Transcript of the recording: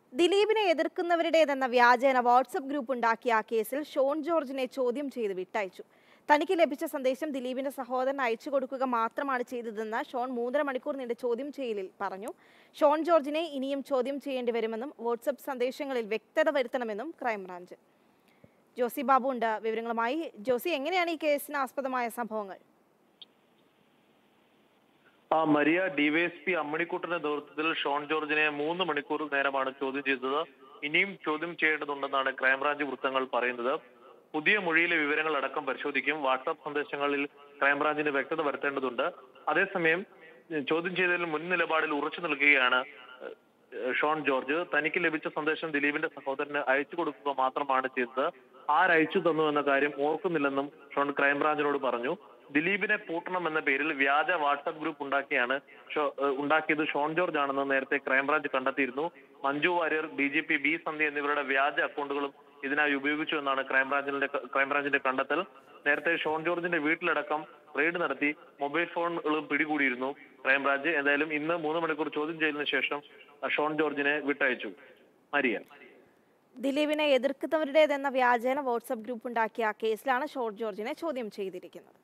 ദിലീപിനെ എതിർക്കുന്നവരുടേതെന്ന വ്യാജേന WhatsApp group ഉണ്ടാക്കിയ ആ കേസിൽ ഷോൺ ജോർജിനെ ചോദ്യം ചെയ്ത് വിട്ടയച്ചു തനിക്ക് ലഭിച്ച സന്ദേശം ദിലീപിന്റെ സഹോദരൻ അയച്ചു കൊടുക്കുക മാത്രമാണ് ചെയ്തതെന്ന് ഷോൺ മൂന്നര മണിക്കൂർ നീണ്ട ചോദ്യം ചെയ്യലിൽ പറഞ്ഞു ഷോൺ ജോർജിനെ ഇനിയും ചോദ്യം ചെയ്യേണ്ടി വരുമെന്നും വാട്സപ്പ് സന്ദേശങ്ങളിൽ വ്യക്തത വരുത്തണമെന്നും ക്രൈംബ്രാഞ്ച് ജോസി ബാബു ഉണ്ട് വിവരങ്ങളുമായി ജോസി എങ്ങനെയാണ് ഈ കേസിന് ആസ്പദമായ സംഭവങ്ങൾ ആ മരിയ ഡിവൈഎസ്പി അമ്മണിക്കുട്ടന്റെ നേതൃത്വത്തിൽ ഷോൺ ജോർജിനെ മൂന്ന് മണിക്കൂർ നേരമാണ് ചോദ്യം ചെയ്തത് ഇനിയും ചോദ്യം ചെയ്യേണ്ടതുണ്ടെന്നാണ് ക്രൈംബ്രാഞ്ച് വൃത്തങ്ങൾ പറയുന്നത് പുതിയ മൊഴിയിലെ വിവരങ്ങൾ അടക്കം പരിശോധിക്കും വാട്സാപ്പ് സന്ദേശങ്ങളിൽ ക്രൈംബ്രാഞ്ചിന് വ്യക്തത വരുത്തേണ്ടതുണ്ട് അതേസമയം ഉം, ചോദ്യം ചെയ്തതിൽ മുൻ നിലപാടിൽ ഉറച്ചു നിൽക്കുകയാണ് ഏഹ്, ഷോൺ ജോർജ് തനിക്ക് ലഭിച്ച സന്ദേശം ദിലീപിന്റെ സഹോദരന് അയച്ചു കൊടുക്കുക മാത്രമാണ് ചെയ്തത് ആരയച്ചു തന്നു എന്ന കാര്യം ഓർക്കുന്നില്ലെന്നും ഷോൺ ക്രൈംബ്രാഞ്ചിനോട് പറഞ്ഞു ദിലീപിനെ പൂട്ടണം എന്ന പേരിൽ വ്യാജ വാട്സ്ആപ്പ് ഗ്രൂപ്പ് ഉണ്ടാക്കിയാണ് ഷോ- ഏഹ് ഉണ്ടാക്കിയത് ഷോൺ ജോർജ് ആണെന്ന് നേരത്തെ ക്രൈംബ്രാഞ്ച് കണ്ടെത്തിയിരുന്നു Manju Warrier D G P B Sandhya എന്നിവരുടെ വ്യാജ അക്കൗണ്ടുകളും ഇതിനായി ഉപയോഗിച്ചു എന്നാണ് ക്രൈംബ്രാഞ്ചിന്റെ ക്രൈംബ്രാഞ്ചിന്റെ കണ്ടെത്തൽ നേരത്തെ ഷോൺ ജോർജിന്റെ വീട്ടിലടക്കം റെയ്ഡ് നടത്തി മൊബൈൽ ഫോണുകളും പിടികൂടിയിരുന്നു ക്രൈംബ്രാഞ്ച് എന്തായാലും ഇന്ന് മൂന്ന് മണിക്കൂർ ചോദ്യം ചെയ്യലിന് ശേഷം അഹ് ഷോൺ ജോർജിനെ വിട്ടയച്ചു മരിയ ദിലീപിനെ എതിർക്കുന്നവരുടേതെന്ന വ്യാജേന വാട്സപ്പ് ഗ്രൂപ്പ് ഉണ്ടാക്കിയ ആ കേസിലാണ് ഷോൺ ജോർജിനെ ചോദ്യം ചെയ്തിരിക്കുന്നത്